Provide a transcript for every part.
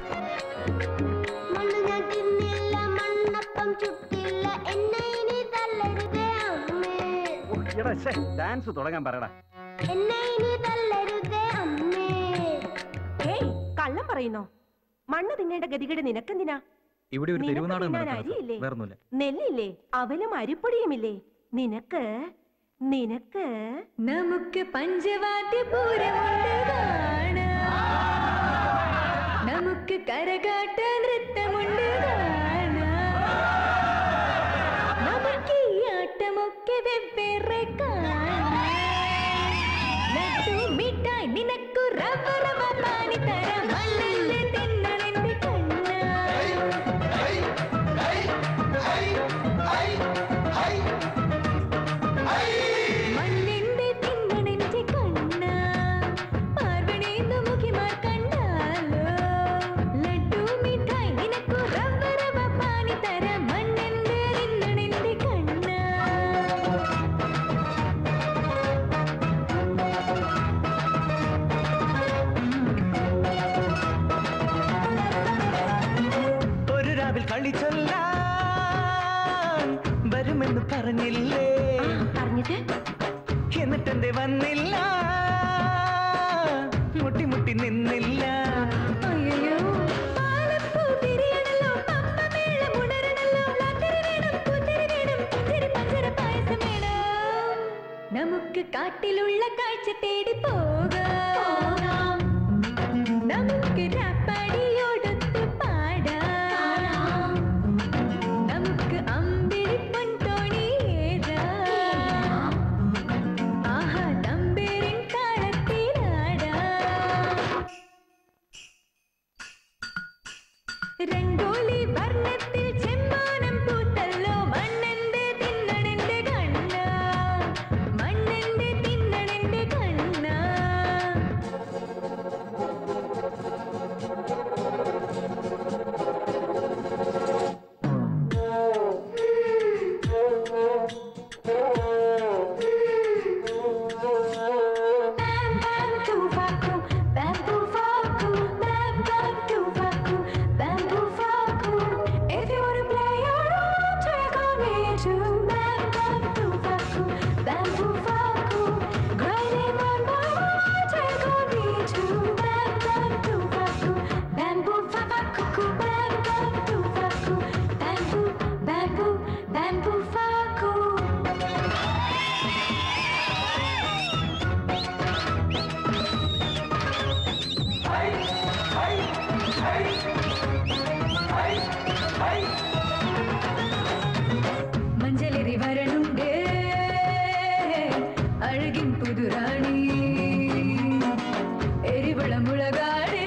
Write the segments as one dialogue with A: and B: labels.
A: മണ്ണ് ഞാൻ തിന്നില്ല മണ്ണപ്പം ചുട്ടില്ല എന്നെ ഇനി തല്ലരുതേ അമ്മേ
B: ഡാൻസ് തുടങ്ങാൻ പറയടാ
A: എന്നെ ഇനി തല്ലരുതേ അമ്മേ
C: ഏയ് കള്ളം പറയുന്നോ മണ്ണ് തിന്നേണ്ട ഗതികേട് നിനക്കെന്തിനാ
D: ഇവിടെ ഒരു
C: നിനക്ക്
D: തെരുവുനാടകം
C: തിന്നാൻ
D: നടക്കുന്നത്
C: അരിയില്ലേ
D: വേറൊന്നുമില്ല
C: നെല്ലില്ലേ അവലും അരിപ്പൊടിയുമില്ലേ നിനക്ക് നിനക്ക്
E: നമുക്ക് പഞ്ചവാദ്യ പൂരമുണ്ട് കാണാം നമുക്ക് കരകാട്ട നൃത്തമുണ്ട് കാണാം നമുക്ക് ഈ ആട്ടമൊക്കെ വെവ്വേറെ കാണാം ലഡ്ഡു മിഠായി നിനക്കു റവ റവ പാനി തരാം മണ്ണിന്റെ തിന്നണെന്റെ കണ്ണ മണ്ണിന്റെ തിന്നണെന്റെ കണ്ണ പാർവണേന്ദു മുഖിമാർ കണ്ടാലോ ലഡ്ഡു മിഠായി നിനക്കു റവ റവ പാനി തരാം മണ്ണിന്റെ തിന്നണെന്റെ കണ്ണ
F: ഒരു രാവിൽ കളി ചൊല്ലാൻ വരുമെന്ന് പറഞ്ഞില്ലേ
C: പറഞ്ഞിട്ട്
F: എന്നിട്ടെന്തേ വന്നില്ല മുട്ടി മുട്ടി നിന്നില്ല
E: അയ്യോ പാലപ്പൂ തിരിയണല്ലോ പപ്പമേളം ഉണരണല്ലോ ലാത്തിരി വേണം കുത്തിരി വേണം പുഞ്ചിരി പഞ്ചര പായസം വേണം നമുക്ക് കാട്ടിലുള്ള കാഴ്ച തേടി പോകാം നമുക്ക് രാപ്പാടിയോടൊത്ത് പാടാം നമുക്ക് അമ്പിളിപ്പൊൻ തോണിയേറാം ആഹാ തമ്പേരിൻ താളത്തിലാടാം രംഗോലി വർണ്ണത്തിൽ ചെമ്മാനം പൂത്തല്ലോ മണ്ണെന്റെ തിന്നണെന്റെ കണ്ണ മണ്ണെന്റെ തിന്നണെന്റെ കണ്ണ If you wanna play around, take on me too. Bam, bam, tufaku, bamboo faku. Grinding one by one, take on me too. Bam, bam, tufaku, bamboo faku, bam, bam, tufaku, bamboo, bamboo, bamboo faku. മഞ്ചലേറി വരണുണ്ട് അഴകിൻ പുതുറാണി എരിവള മുളകാട്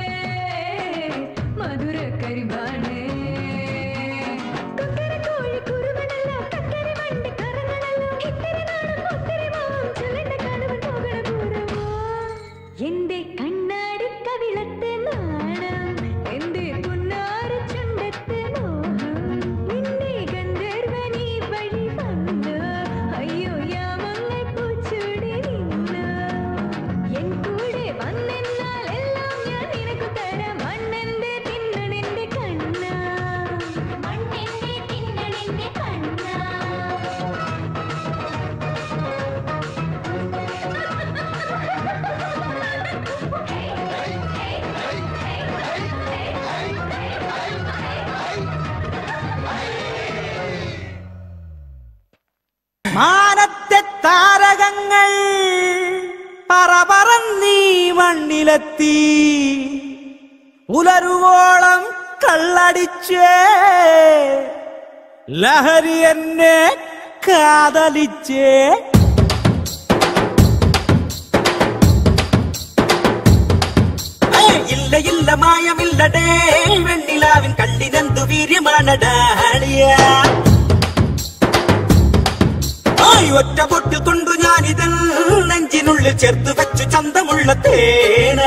E: മധുര കരിമ്പാണ് കൊക്കര കോഴി കുറുവനല്ല കക്കര വണ്ടി കറങ്ങണല്ലോ ഇത്തിരി നാണം ഒത്തിരി മോഹം ചൊല്ലിന്റെ കണവൻ പോകണ പൂരമോ എന്റെ കണ്ണാടി കവിളത്ത് നാണം എന്റെ പുന്നാര ചുണ്ടത്ത് മോഹം നിന്നെ ഗന്ധർവനീ വഴി വന്നു അയ്യോ യാമങ്ങൾ പൂച്ചൂടി നിന്നു എൻ കൂടെ വന്നെന്നാൽ എല്ലാം ഞാൻ നിനക്കു തരാം മണ്ണെന്റെ തിന്നണെന്റെ കണ്ണ മണ്ണെന്റെ തിന്നണെന്റെ കണ്ണ
G: മാനത്തെ താരകങ്ങൾ പറപറന്നീ മണ്ണിലെത്തി ഉലരുവോളം കള്ളടിച്ചേ ലഹരി എന്നെ കാതലിച്ചേ ഏയ് ഇല്ല ഇല്ല മായമില്ലടേ വെണ്ണിലാവിൻ കണ്ണിനെന്തു വീര്യമാണടാളിയ ആയി ഒറ്റ പൊട്ടിൽ കൊണ്ടു ഞാനിതൻ നെഞ്ചിനുള്ളിൽ ചേർത്ത് വെച്ചു ചന്തമുള്ള തേന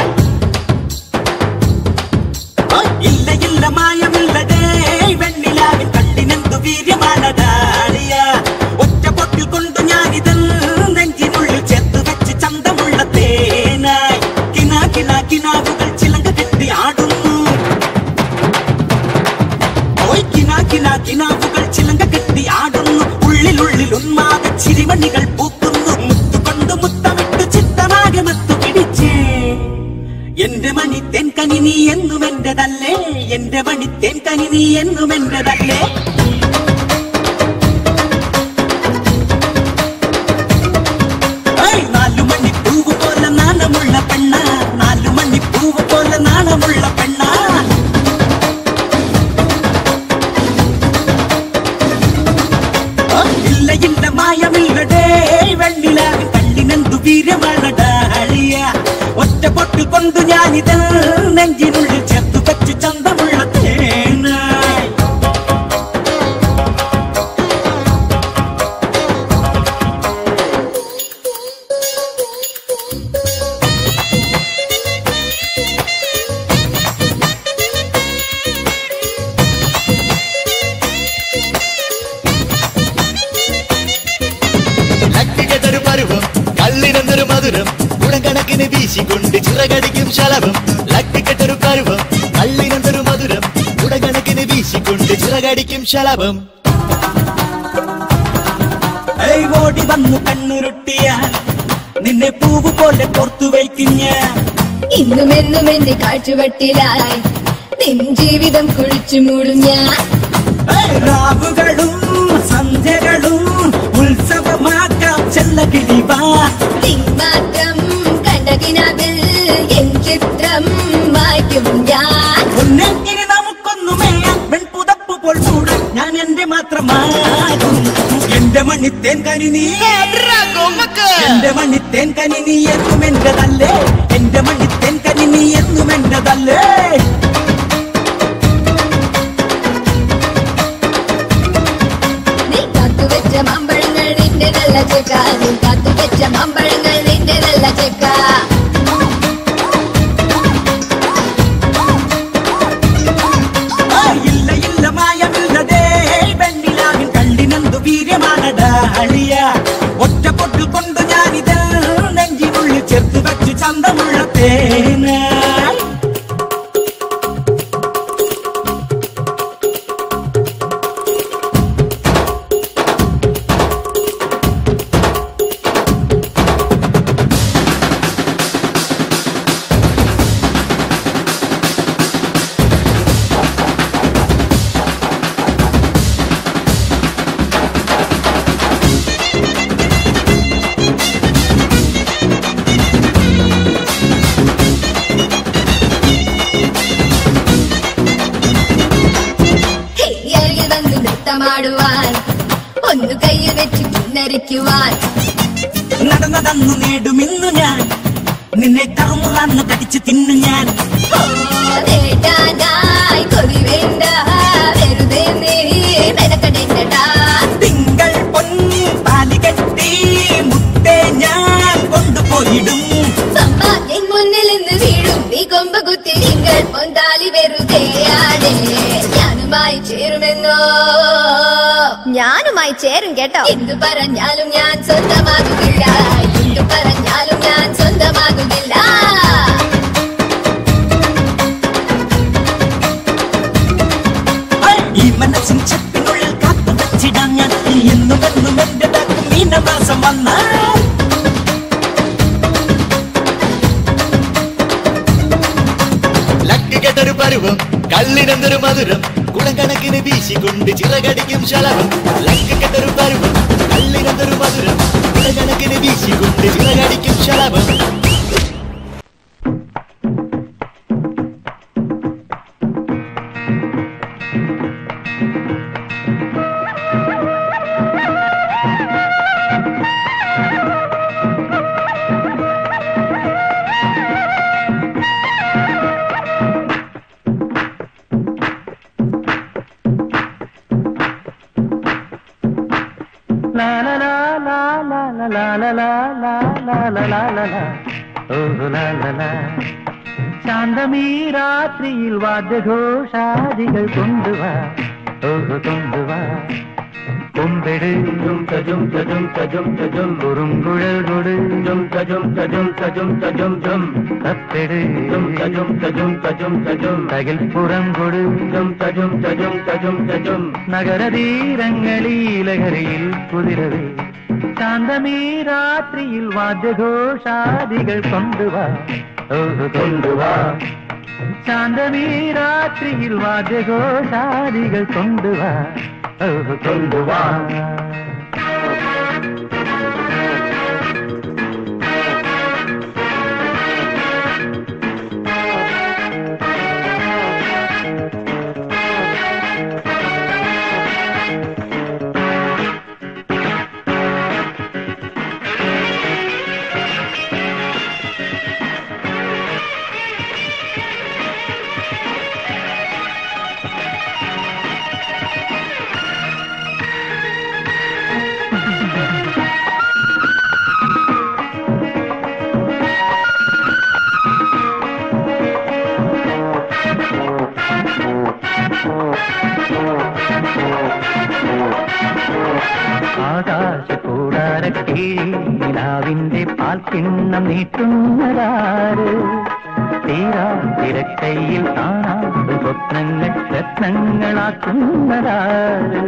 G: ആയ് ഇല്ല ഇല്ല മായമില്ലടേ വെണ്ണിലാവിൻ കണ്ണിനെന്തു വീര്യമാണടാളിയ ഒറ്റ പൊട്ടിൽ കൊണ്ടു ഞാനിതൻ നെഞ്ചിനുള്ളിൽ ചേർത്ത് വെച്ച് ചന്തമുള്ള തേനായി കിനാ കിനാ കിനാവുകൾ ചിലങ്ക കെട്ടി ആടുന്നു മണിത്തേൻകനി നീ എന്നും എന്റെതല്ലേ എന്റെ മണിത്തേൻകനി നീ എന്നും എന്റെതല്ലേ ഏയ്, നാലു മണി പൂവ് പോലെ നാണമുള്ള പെണ്ണ നാലു മണി പൂവ് പോലെ നാണമുള്ള പെണ്ണ ഇല്ല ഇല്ല മായമില്ലടേ വെള്ളിലാവിൻ കള്ളിനെന്തു വീരമാണടാ അളിയ ഒറ്റ പൊട്ട് കൊണ്ടു ഞാനിത് നെഞ്ചിനുള്ളിൽ ചേർത്തു വെച്ചു ചന്തമുള്ള തേനായി
B: ലക്കികതൊരു പരുവം കള്ളിനെന്നൊരു മധുരം ഗുണകണക്കിന് വീശിക്കൊണ്ട് ചിറകടിക്കും ശലഭം ലക്കികെട്ടൊരു പരുവം കള്ളിനെന്നൊരു മധുരം ഗുണകണക്കിന് വീശിക്കൊണ്ട് ചിറകടിക്കും ശലഭം
G: ഏയ് ഓടി വന്നു കണ്ണുരുട്ടിയാൽ നിന്നെ പൂവ് പോലെ കോർത്തു വയ്ക്കും ഞാൻ
E: ഇന്നും എന്നും എന്റെ കാഴ്ചവട്ടിലായി നിൻ ജീവിതം കുഴിച്ചു മൂടും ഞാൻ
G: ഏയ് രാവുകളും സന്ധ്യകളും ഉത്സവമാക്കാം ചെല്ലകിടിവാ
E: തിങ്മാത്രം കണ്ടതിനതിൽ എൻ ചിത്രം വായിക്കും ഞാൻ
G: ഒന്നെങ്കിന് നമുക്കൊന്നുമേ വെൺപുതപ്പ് പോൽ കൂടാൻ ഞാൻ എന്റെ മാത്രമാകും എന്റെ മണിത്തേൻ കനി നീ എന്റെ മണിത്തേൻ കനി നീ എന്നും എന്റെതല്ലേ എന്റെ മണിത്തേൻ കനി നീ എന്നും എന്റെതല്ലേ
E: നീ കാത്തുവെച്ച മാമ്പഴങ്ങൾ നിന്റെ നല്ല ചെക്ക നീ കാത്തുവെച്ച മാമ്പഴങ്ങൾ നിന്റെ നല്ല ചെക്ക
G: ആ, ഇല്ല ഇല്ല മായമില്ലടേ വെണ്ണിലാവിൻ കള്ളിനെന്തു വീര്യമാണടാ അളിയ ഒറ്റ പൊട്ടിൽ കൊണ്ട് ഞാനിത് നെഞ്ചിനുള്ളിൽ ചേർത്ത് വെച്ച് ചന്തമുള്ള തേനായി
E: ഹെയ്യറിൽ വന്ന് നൃത്തമാടുവാൻ ഒന്ന് കയ്യിൽ വെച്ച് കിന്നരിക്കുവാൻ
G: നടന്നതന്നു നേടുമിന്നു ഞാൻ നിന്നെ കറുമുറാന്ന് കടിച്ചു തിന്നു ഞാൻ
E: ഓ, നേടാനായി കൊതി വേണ്ട വെറുതെ നീ മെനക്കെടേണ്ടടാ
G: തിങ്കൾ പൊന്നി പാലി കെട്ടി മുത്തേ ഞാൻ കൊണ്ടുപോയിടും
E: അമ്മ എൻ മുന്നിൽ നിന്ന് വീഴും നീ കൊമ്പ് കുത്തി നിങ്ങൾ പൊന്താലി വെറുതെ ആടേ ഞാനുമായി ചേരുമെന്നോ ഞാനുമായി ചേരും കേട്ടോ എന്തു പറഞ്ഞാലും ഞാൻ സ്വന്തമാകുകില്ല എന്തു പറഞ്ഞാലും ഞാൻ സ്വന്തമാകുകില്ല
G: ഈ മനസ്സിൻ ചെപ്പിനുള്ളിൽ കാത്തു വെച്ചിടാൻ ഞാൻ എന്നും എന്നും എന്റെ മീനമാസം വന്നാൽ
B: ലക്കികെട്ടൊരു പരുവം കള്ളിനെന്നൊരു മധുരം ഗുണകണക്കിന് വീശിക്കൊണ്ട് ചിറകടിക്കും ശലഭം ലക്കികെട്ടൊരു പരുവം കള്ളിനെന്നൊരു മധുരം ഗുണകണക്കിന് വീശിക്കൊണ്ട് ചിറകടിക്കും ശലഭം
F: ശാന്തമീ രാത്രിയിൽ വാദ്യഘോഷാദികൾ കൊണ്ടുവാ ഓഹ് കൊണ്ടുവാ കൊമ്പെട് ജും തജും തജും തജും തജും കുറുങ്കുഴൽ കൊട് ജും തജും തജും തജും തജും ജും തത്തെട് ജും തജും തജും തജും തജും തകിൽ പുറം കൊട് ജും തജും തജും തജും തജും നഗരതീരങ്ങളിൽ ലഹരിയിൽ കുതിരവേ ശാന്തമീ രാത്രിയിൽ വാദ്യഘോഷാദികൾ കൊണ്ടുവാ ഓഹ് കൊണ്ടുവാ ശാന്തമീ രാത്രിയിൽ വാദ്യഘോഷാദികൾ കൊണ്ടുവാ ഓഹ് കൊണ്ടുവാ ആകാശക്കൂടാരക്കീഴിൽ നിലാവിന്റെ പാൽക്കിണ്ണം നീട്ടുന്നതാര് തീരാ തിരക്കൈയിൽ കാണാതെ സ്വപ്നങ്ങൾ രത്നങ്ങളാക്കുന്നതാര്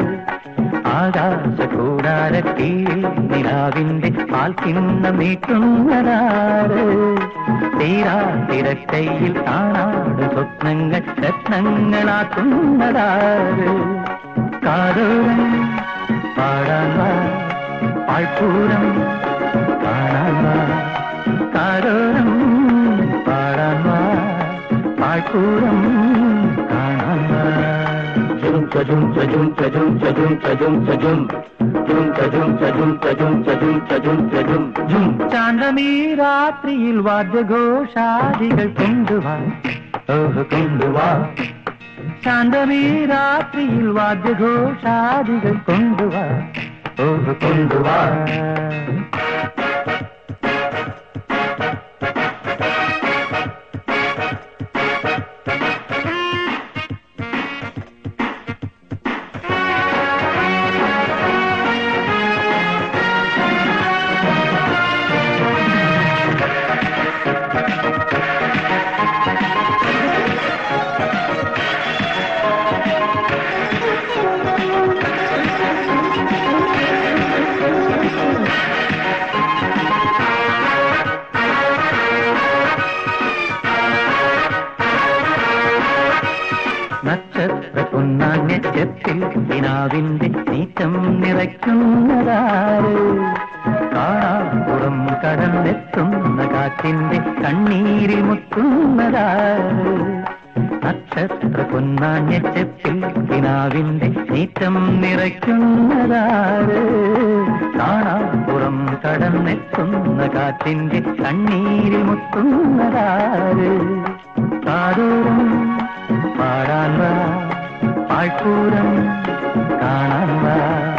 F: ആകാശക്കൂടാരക്കീഴിൽ നിലാവിന്റെ പാൽക്കിണ്ണം നീട്ടുന്നതാര് തീരാ തിരക്കൈയിൽ കാണാതെ സ്വപ്നങ്ങൾ രത്നങ്ങളാക്കുന്നതാര് കാതോരം പാടാൻ വാ പാഴ്പൂരം കാണാൻ വാ കാതോരം പാടാൻ വാ പാഴ്പൂരം കാണാൻ വാ ജും ചജും ചജും ചജും ചജും ചജും ചജും ജും ചജും ചജും ചജും ചജും ചജും ചജും ജും ചാന്തമീ രാത്രിയിൽ വാദ്യഘോഷാദികൾ കൊണ്ടുവാ ഓഹ് കൊണ്ടുവാ ശാന്തമീ രാത്രിയിൽ വാദ്യഘോഷാദികൾ കൊണ്ടുവാ ഓഹ് കൊണ്ടുവാ നക്ഷത്ര പൊന്നാണ്യത്തിൽ ദിനാവിന്റെ നീറ്റം നിറയ്ക്കുന്നതാര് കാണാപ്പുറം കടന്നെത്തുന്ന കാറ്റിന്റെ കണ്ണീരിൽ മുത്തുന്നതാര് നക്ഷത്ര പൊന്നാണ്യത്തിൽ ദിനാവിന്റെ നീറ്റം നിറയ്ക്കുന്നതാര് കാണാപ്പുറം കടന്നെത്തുന്ന കാറ്റിന്റെ കണ്ണീരിൽ മുത്തുന്നതാര് കാതോരം പാടാൻ വാ പാഴ്പൂരം കാണാൻ വാ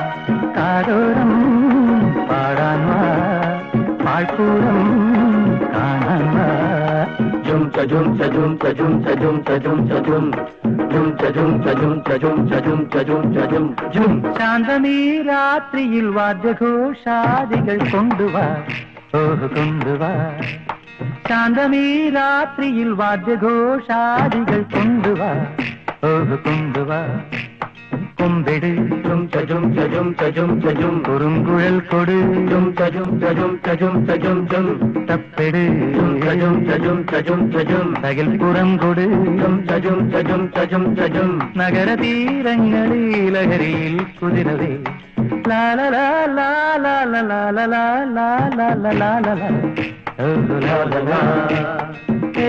F: കാതോരം പാടാൻ വാ പാഴ്പൂരം കാണാൻ വാ ജും ചജും ചജും ചജും ചജും ചജും ചജും ജും ചജും ചജും ചജും ചജും ചജും ചജും ജും ശാന്തമീ രാത്രിയിൽ വാദ്യഘോഷാദികൾ കൊണ്ടുവാ ഓഹ് കൊണ്ടുവാ ശാന്തമീ രാത്രിയിൽ വാദ്യഘോഷാദികൾ കൊണ്ടുവാ ഓഹ് കൊണ്ടുവാ കൊമ്പെട് ചും ചജും ചജും ചജും ചജും കുറുങ്കുഴൽ കൊട് ചും ചജും ചജും ചജും ചജും ചും തപ്പെട് ചും ചജും ചജും ചജും ചജും തകൽപ്പുറം കൊട് ചും ചജും ചജും ചജും ചജും നഗരതീരങ്ങളിൽ ലഹരിയിൽ കുതിരവേ ലാല ലാ ലാ ലാ ലാ ലാ ലാ ലാ ലാ ലാ ലാ ലാ ലാ ലാ ഓ ലാ ലാ ലാ ഏ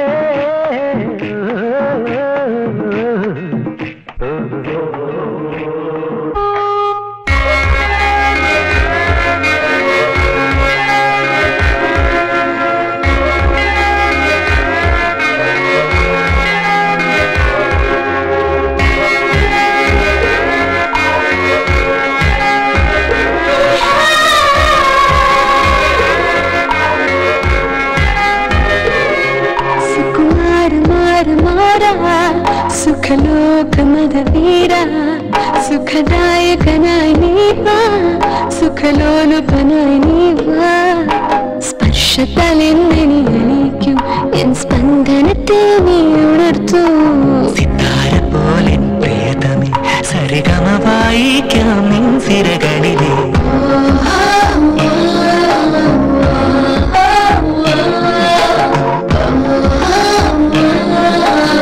E: ಸುಕುಮಾರ ಮಾರ ಮಾರ ಸುಖಲೋಕ ಮದ ವೀರ ಸುಖದಾಯಕನಾയി നീവാ സുഖലോലുപനായി നീവാ സ്പർശത്താൽ എന്നെ നീ അണിയിക്കും എൻ സ്പന്ദനത്തെ നീ ഉണർത്തൂ
D: സിത്താര പോലെ പ്രിയതമേ സരിഗമ വായിക്കാം നിൻ സിരകളിലെ
E: ആ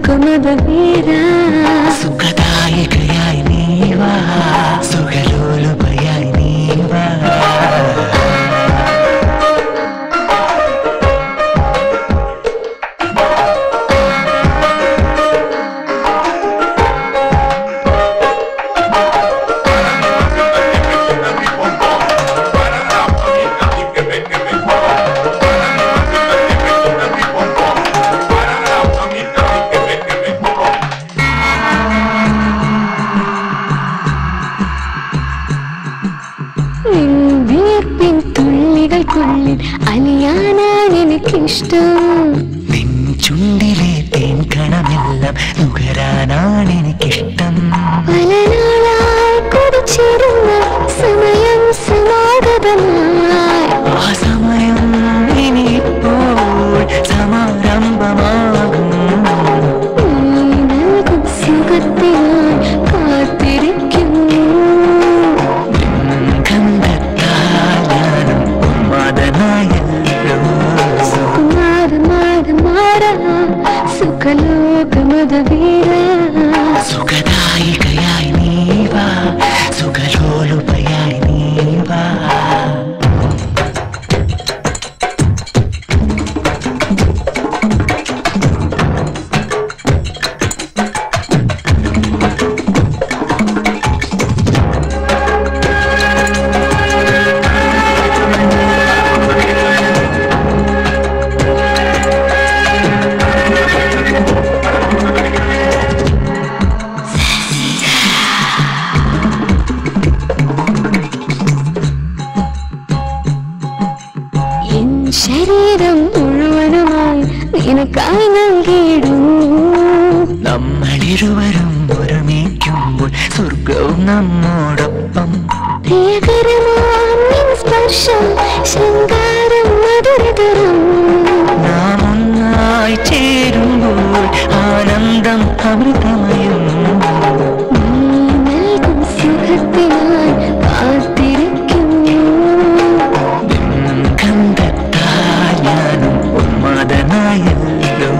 E: സുഖലോകമതവീര
D: സുഖദായികയായി നീവാ സുഖലോലുപയായി നീവാ
E: വിയർപ്പിൻ തുള്ളികൾക്കുള്ളിൽ അലിയാനാണ് എനിക്കിഷ്ടം
D: നിൻ ചുണ്ടിലെ തേൻ കണമെല്ലാം നുകരാനാണ് എനിക്കിഷ്ടം
E: പല നാളായി കുടിച്ചിരുന്ന സമയം സമാഗതമായി
D: ആ സമയം ഇനിയിപ്പോൾ സമാരംഭമാകും
E: നീ നൽകും സുഖത്തിനായി കാത്തിരിക്കുന്നു
D: ഗന്ധത്താൽ ഞാനും ഉന്മാദനായല്ലോ
E: മാറ മാറ മാറ സുഖലോകമതവീര
D: സുഖദായികയായി നീവാ സുഖലോലുപയായി നീവാ
E: എൻ ശരീരം മുഴുവനുമായി നിനക്കായി നൽകിയിടുന്നു
D: നമ്മളിരുവരും ഒരുമിക്കുമ്പോൾ സ്വർഗവും നമ്മോടൊപ്പം
E: പ്രിയകരമാം നിൻ സ്പർശം ശൃംഗാരം മധുരതരം
D: നാം ഒന്നായി ചേരുമ്പോൾ ആനന്ദം അമൃതമയം
E: നീ നൽകും സുഖത്തിനായി കാത്തിരിക്കുന്നു
D: ഗന്ധത്താൽ ഞാനും ഉന്മാദനായല്ലോ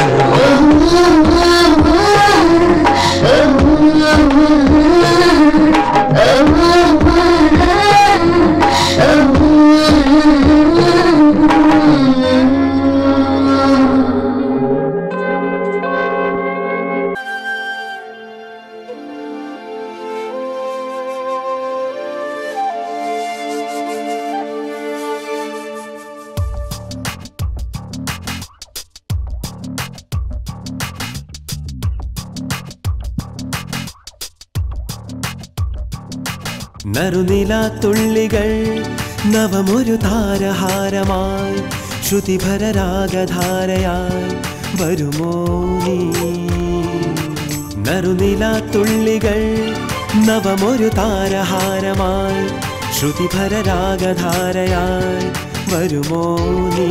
H: നറുനിലാത്തുള്ളികൾ നവമൊരു താരഹാരമായി ശ്രുതിഭരരാഗധാരയായി വരുമോ നീ നറുനിലാത്തുള്ളികൾ നവമൊരു താരഹാരമായി ശ്രുതിഭരരാഗധാരയായി വരുമോ നീ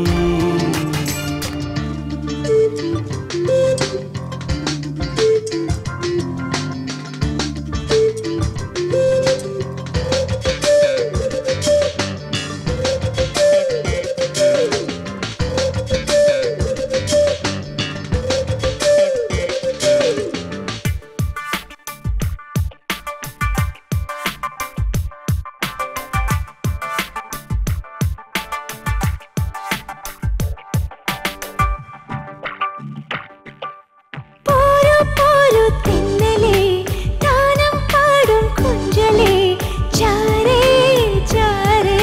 E: പോരു പോരു തെന്നലേ താനം പാടും കുഞ്ചലേ ചാരേ ചാരേ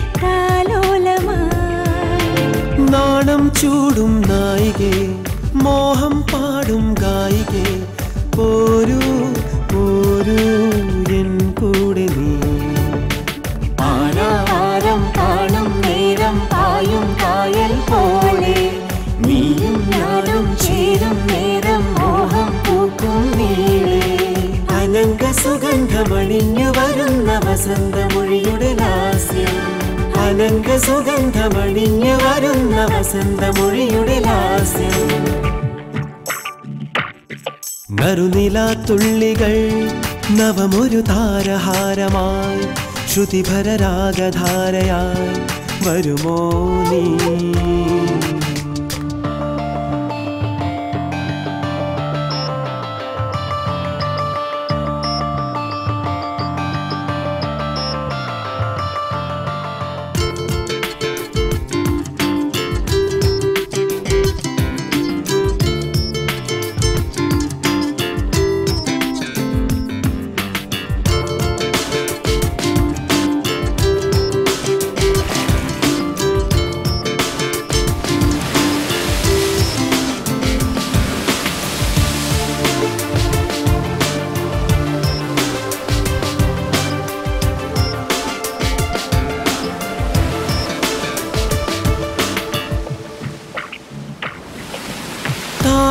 E: കാലോലമായി
H: നാണം ചൂടും നായികെ മോഹം പാടും ഗായികെ പോരൂ പോരൂ എൻ കൂടെ നീ
G: ആരാവാരം കാണും നേരം പായും കായൽ പോലെ നീയും ഞാനും ചേരും നേരം മോഹം പൂക്കും നീളേ
H: അനങ്ക സുഗന്ധമണിഞ്ഞു വരുന്ന വസന്തമൊഴിയുടെ ലാസ്യം അനങ്ക സുഗന്ധമണിഞ്ഞു വരുന്ന വസന്തമൊഴിയുടെ ലാസ്യം നറുനിലാത്തുള്ളികൾ നവമൊരു താരഹാരമായി ശ്രുതിഭരരാഗധാരയായി വരുമോ നീ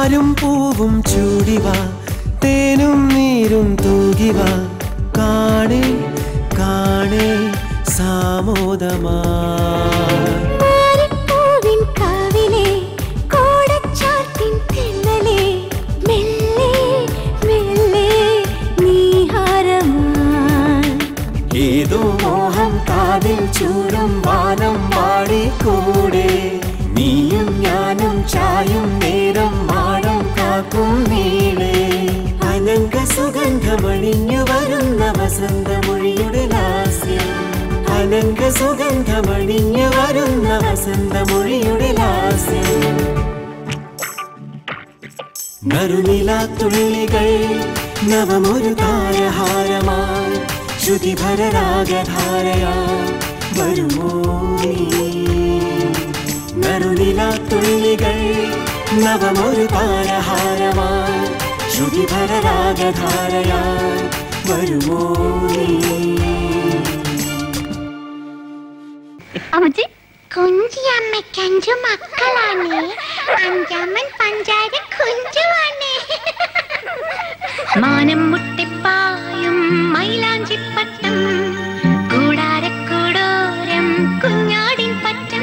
H: പാലും പൂവും ചൂടിവാ തേനും നീരും തൂകിവാ കാണേ കാണേ സാമോദമാ
E: മാറിപ്പൂവിൻ കാവിലെ കോടച്ചാത്തിൻ തെന്നലെ മെല്ലെ മെല്ലെ നീഹാരമായി
H: ഏതോ മോഹം കാതിൽ ചൂടും വാനം മാടിക്കൂടെ നീയും ഞാനും ചായും നേരം മാടം കാക്കും നീളെ അനങ്ക സുഗന്ധമണിഞ്ഞു വരുന്ന വസന്തമൊഴിയുടെ ലാസ്യം അനങ്ക സുഗന്ധമണിഞ്ഞു വരുന്ന വസന്തമൊഴിയുടെ ലാസ്യം നറുനിലാത്തുള്ളികൾ നവമൊരു താരഹാരമായി ശ്രുതിഭരരാഗധാരയാ വരുമോ നീ? നറുനിലാത്തുള്ളികൾ നവമൊരു താരഹാരമായി ശ്രുതിഭരരാഗധാരയായി വരുമോ നീ
A: അമ്മച്ചി കുഞ്ചിയമ്മയ്ക്ക് അഞ്ചു മക്കളാണ് അഞ്ചാമൻ പഞ്ചാര കുഞ്ചുവാണ് മാനം മുട്ടിപ്പായും മൈലാഞ്ചിപ്പട്ടം കൂടാരക്കൂടോരം കുഞ്ഞാടിൻ പറ്റം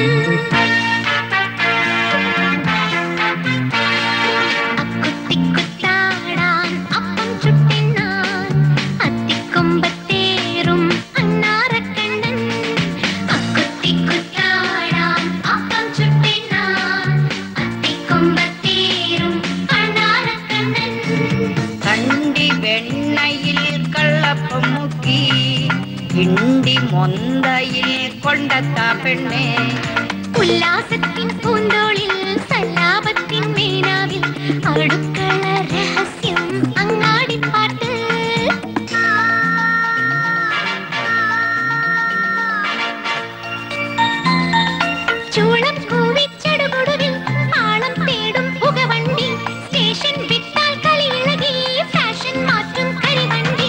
A: അക്കുത്തിക്കുത്താടാൻ അപ്പം ചുട്ടിനാൻ അത്തിക്കൊമ്പത്തേറും അണ്ണാറക്കണ്ണൻ അക്കുത്തിക്കുത്താടാൻ അപ്പം ചുട്ടിനാൻ അത്തിക്കൊമ്പത്തേറും അണ്ണാറക്കണ്ണൻ
I: കണ്ടി വെണ്ണയിൽ കള്ളപ്പം മുക്കി കിണ്ടി മൊന്തയിൽ കൊണ്ടത്ത പെണ്ണെ
A: ഉല്ലാസത്തിൻ പൂന്തോളിൽ സല്ലാപത്തിൻ മേനാവിൽ അടുക്കള രഹസ്യം അങ്ങാടിപ്പാട്ട് ചൂളം കൂവിച്ചടുകൊടുവിൽ ആളം തേടും പുകവണ്ടി സ്റ്റേഷൻ വിട്ടാൽ കളിയിളകി ഫാഷൻ മാറ്റും കരിവണ്ടി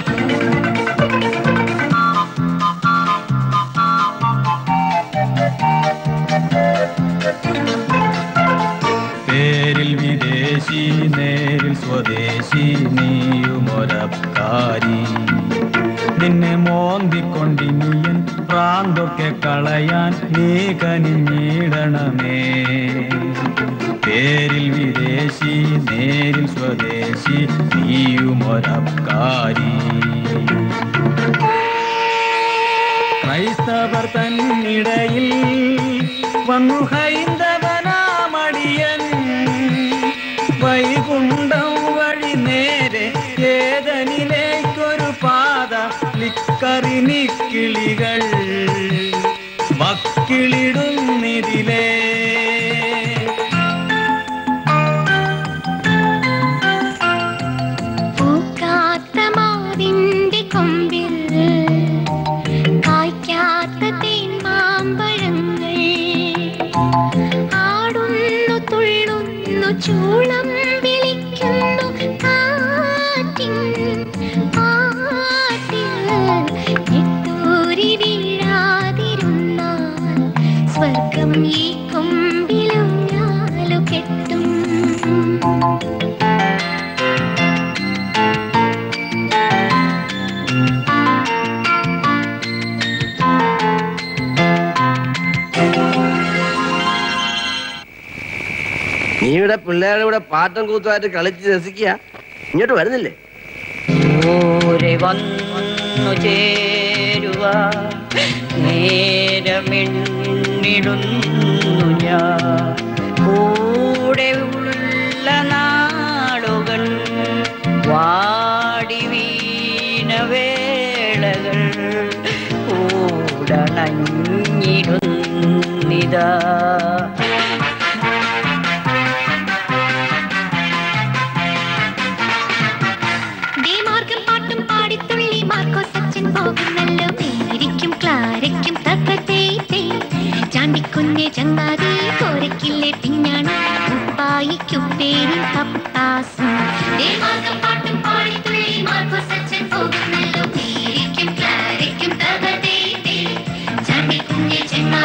J: പേരിൽ വിദേശി നേരിൽ സ്വദേശി നീയുമൊരക്കാരി നിന്നെ മോന്തിക്കൊണ്ടിനിയൻ പ്രാന്തൊക്കെ കളയാൻ നീ കനിഞ്ഞിടണമേ പേരിൽ വിദേശി നേരിൽ സ്വദേശി നീയുമൊരക്കാരി ക്രൈസ്തവർ തന്നിടയിൽ വന്നു ഹൈന്ദവനാമടിയൻ വൈകുണ്ഠം വഴി നേരെ ഏതനിലേക്കൊരു പാത ലിക്കറിനി കിളികൾ വക്കിളിടുന്നിതിലേ
A: പൂക്കാത്ത മാവിന്റെ കൊമ്പിൽ കായ്ക്കാത്ത തേന്മാമ്പഴങ്ങൾ ആടുന്നു തുള്ളുന്നു ചൂളം വിളിക്കുന്നു കാറ്റിൻ പാട്ടിൽ ഞെട്ടൂരി വീഴാതിരുന്നാൽ സ്വർഗം ഈ കൊമ്പിലുഞ്ഞാലു കെട്ടും
K: നീ ഇവിടെ പിള്ളേരുടെ കൂടെ പാട്ടം കൂത്തുമായിട്ട് കളിച്ച് രസിക്കുക ഇങ്ങോട്ട് വരുന്നില്ലേ
I: ഊരെ വന്നു ചേരുവ നേരമെണ്ണിടുന്നു ഞാൻ കൂടെ ഉള്ള നാളുകൾ വാടി വീണ വേളകൾ കൂടണഞ്ഞിടുന്നിതാ
A: ദേമാർഗം പാട്ടും പാടിത്തുള്ളി മാർക്കോ സച്ചിൻ പോകുന്നല്ലോ പേരിക്കും ക്ലാരയ്ക്കും തകത്തേ ചാണ്ടിക്കുഞ്ഞെ ചങ്ങാതി കോരക്കില്ലേ പിഞ്ഞാണ് ഉപ്പായിക്കും പേരും പപ്പാസും ദേമാർഗം പാട്ടും പാടിത്തുള്ളി മാർക്കോ സച്ചിൻ പോകുന്നല്ലോ പേരിക്കും ക്ലാരയ്ക്കും തകത്തേ ചാണ്ടിക്കുഞ്ഞെ ചങ്ങാതി